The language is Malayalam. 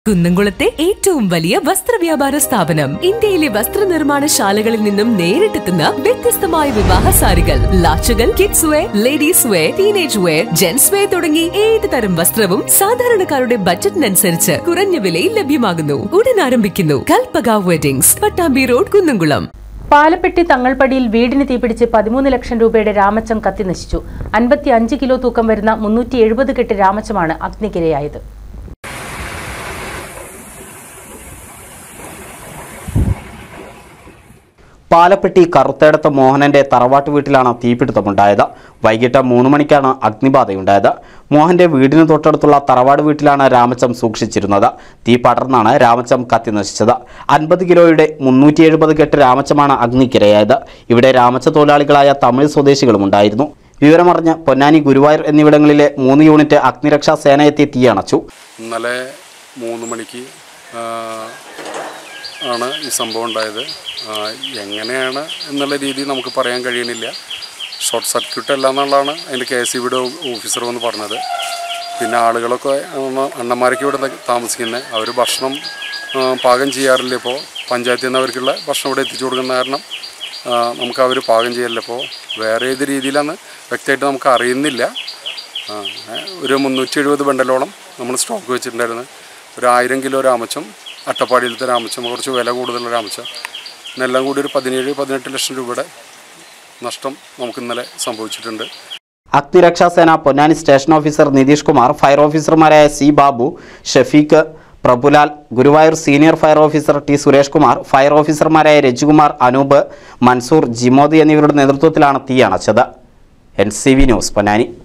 കുന്നംകുളത്തെ ഏറ്റവും വലിയ വസ്ത്രവ്യാപാര സ്ഥാപനം ഇന്ത്യയിലെ വസ്ത്രനിർമ്മാണ ശാലകളിൽ നിന്നും നേരിട്ടെത്തുന്ന വ്യത്യസ്തമായ വിവാഹ സാരികൾ ലാച്ചുകൾ kids wear ladies wear teenage wear gents wear തുടങ്ങി ഏത് തരം വസ്ത്രവും സാധാരണക്കാരുടെ ബജറ്റിനനുസരിച്ച് കുറഞ്ഞ വിലയിൽ ലഭ്യമാകുന്നു ഉടൻ ആരംഭിക്കുന്നു കൽപ്പക വെഡിങ്സ് പട്ടാമ്പി റോഡ് കുന്നംകുളം പാലപ്പെട്ടി തങ്ങൾപ്പടിയിൽ വീടിന് തീപിടിച്ച് പതിമൂന്ന് ലക്ഷം രൂപയുടെ രാമച്ചം കത്തി നശിച്ചു അൻപത്തി അഞ്ച് കിലോ തൂക്കം വരുന്ന മുന്നൂറ്റി എഴുപത് കെട്ട് രാമച്ചമാണ് അഗ്നിക്കിരയായത് പാലപ്പെട്ടി കറുത്തേടത്ത് മോഹനന്റെ തറവാട്ട് വീട്ടിലാണ് തീപിടുത്തമുണ്ടായത് വൈകിട്ട് മൂന്ന് മണിക്കാണ് അഗ്നിബാധയുണ്ടായത് മോഹന്റെ വീടിന് തൊട്ടടുത്തുള്ള തറവാട് വീട്ടിലാണ് രാമച്ചം സൂക്ഷിച്ചിരുന്നത് തീ പടർന്നാണ് രാമച്ചം കത്തി നശിച്ചത് അൻപത് കിലോയുടെ മുന്നൂറ്റി എഴുപത് കെട്ട് രാമച്ചമാണ് അഗ്നിക്കിരയായത് ഇവിടെ രാമച്ച തൊഴിലാളികളായ തമിഴ് സ്വദേശികളും ഉണ്ടായിരുന്നു വിവരമറിഞ്ഞ് പൊന്നാനി ഗുരുവായൂർ എന്നിവിടങ്ങളിലെ മൂന്ന് യൂണിറ്റ് അഗ്നിരക്ഷാ സേന എത്തി തീയണച്ചു ഇന്നലെ മൂന്ന് മണിക്ക് ആ, ആണ് ഈ സംഭവം ഉണ്ടായത് ആ, എങ്ങനെയാണ് എന്നുള്ള രീതി നമുക്ക് പറയാൻ കഴിയണില്ല ഷോർട്ട് സർക്യൂട്ട് അല്ല എന്നുള്ളതാണ് അതിൻ്റെ കെ എസ് ഇവിടെ ഓഫീസർ വന്ന് പറഞ്ഞത് പിന്നെ ആളുകളൊക്കെ അണ്ണ- അണ്ണന്മാരൊക്കെ ഇവിടെ താമസിക്കുന്നത് അവർ ഭക്ഷണം ആ, പാകം ചെയ്യാറില്ല ഇപ്പോൾ പഞ്ചായത്തിൽ നിന്ന് അവർക്കുള്ള ഭക്ഷണം ഇവിടെ എത്തിച്ചു കൊടുക്കുന്ന കാരണം ആ, നമുക്ക് അവർ പാകം ചെയ്യലില്ല ഇപ്പോൾ വേറെ ഏത് രീതിയിലാണ് വ്യക്തമായിട്ട് നമുക്ക് അറിയുന്നില്ല ആ, ഏ, ഒരു മുന്നൂറ്റി എഴുപത് ബണ്ടലോളം നമ്മൾ സ്റ്റോക്ക് വെച്ചിട്ടുണ്ടായിരുന്നു ഒരു ആയിരം കിലോ രാമച്ചം അട്ടപ്പാടിയിലത്തെ രാമച്ചം കുറച്ച് വില കൂടുതലുള്ള രാമച്ചം ഇന്നെല്ലാം കൂടി ഒരു പതിനേഴ് പതിനെട്ട് ലക്ഷം രൂപയുടെ നഷ്ടം നമുക്ക് ഇന്നലെ സംഭവിച്ചിട്ടുണ്ട് അഗ്നിരക്ഷാ സേന Ponnani station officer Nitheesh Kumar fire ഓഫീസർമാരായ C Babu Shafeeq Prabhulal Guruvayur senior fire officer T Suresh Kumar fire ഓഫീസർമാരായ രജികുമാർ അനൂപ് മൻസൂർ ജിമോദി എന്നിവരുടെ നേതൃത്വത്തിലാണ് തീ അണച്ചത് N C V news Ponnani